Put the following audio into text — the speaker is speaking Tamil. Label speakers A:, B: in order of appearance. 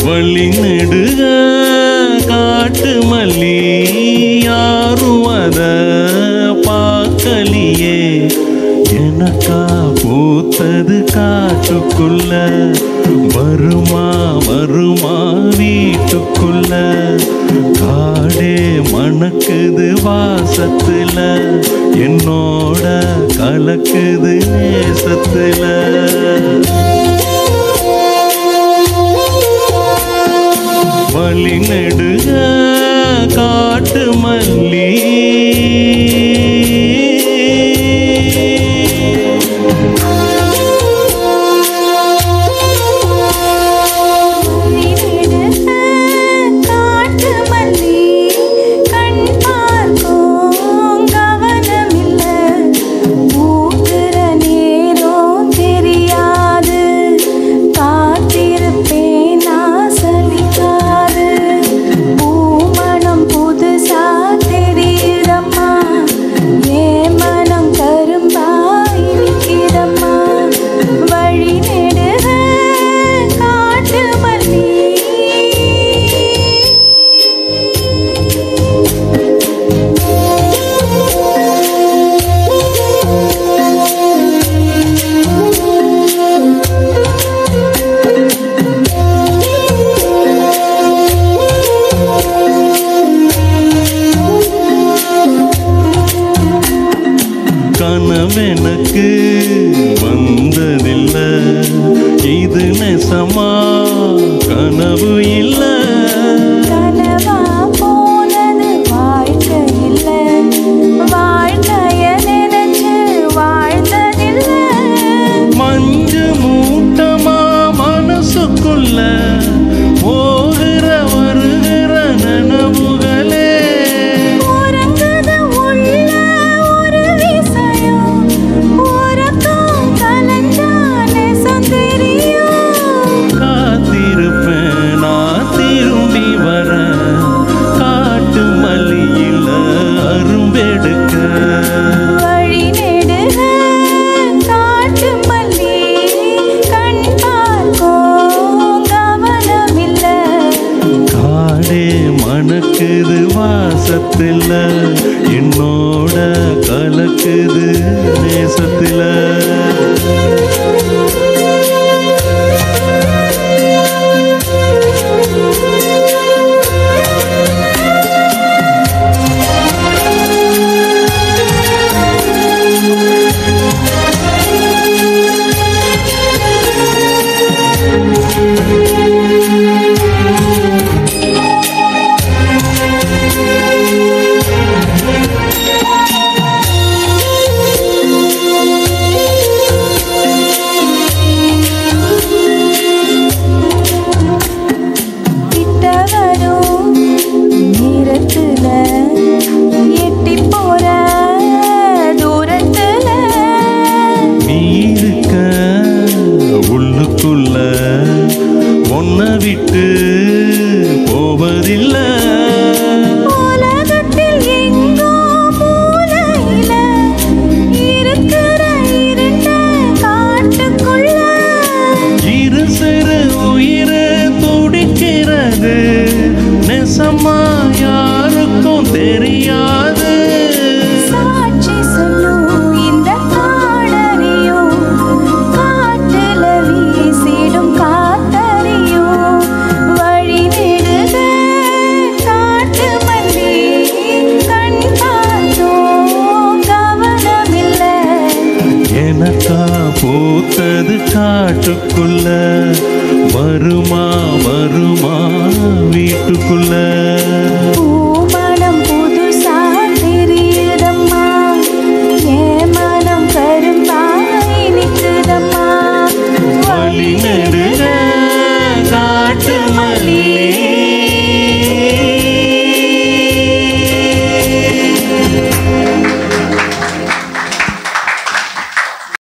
A: வழி நெடுக காட்டு மல்லி யாரும் அத பார்க்கலியே எனக்கா பூத்தது காட்டுக்குள்ள வருமா வருமா வீட்டுக்குள்ள காடே மணக்குது வாசத்துல என்னோட கலக்குது நேசத்துல வழி நெடுக காட்டு மல்லி
B: காட்டு மல்லி கண் பார்க்கும் கவனமில்ல பூக்குற நேரம் தெரியாது காத்திருப்பேன் ஆசலிக்காது பூமணம் புதுசா தெரியுதம்மா ஏ மனம் கரும்பா இருக்கிறம்மா வழி நெடுக காட்டு மல்லி
A: கனவெனக்கு வந்ததில்ல இது நெசமா கனவு இல்ல
B: கனவா போனது வாழ்க்கை இல்ல வாழ்க்கைய நினைச்சு வாழ்ந்ததில்ல
A: மஞ்சு மூட்டமா மனசுக்குள்ள போகிற வருகிற நனவுகளே
B: உறங்குது உள்ள ஒரு விஷயம் உறக்கம் கலந்தா நெசம் தெரியும்
A: காத்திருப்பேன் நான் திரும்பி வர காட்டு மல்லியில அரும்பெடுக்க
B: வழி நெடுக காட்டு மல்லி கண் பார்க்கும் கவனமில்ல
A: காடே மணக்குது வாசத்துல என்னோட கலக்குது நேசத்துல
B: கிட்ட வரும் நேரத்துல எட்டி போற தூரத்துல
A: நீ இருக்க உள்ளுக்குள்ள ஒன்ன விட்டு போவதில்லை
B: உலகத்தில் எங்கோ மூலையில இருக்கிற இருண்ட காட்டுக்குள்ள
A: இரு சிறு உயிர் துடிக்கிறது நெசமா யாருக்கும் தெரியாது
B: சாட்சி சொல்லும் இந்த காடறியும் காட்டுல வீசிடும் காத்தறியும் வழி நெடுக காட்டு மல்லி கண் பார்த்தோம் கவனமில்லை
A: எனக்கா பூத்தது காட்டுக்குள்ள வருமா வருமா வீட்டுக்குள்ள
B: பூமணம் புதுசா தெரியுதம்மா என் மனம் கரும்பாய் நிற்குதம்மா
A: வழி நெடுக காட்டு மல்லி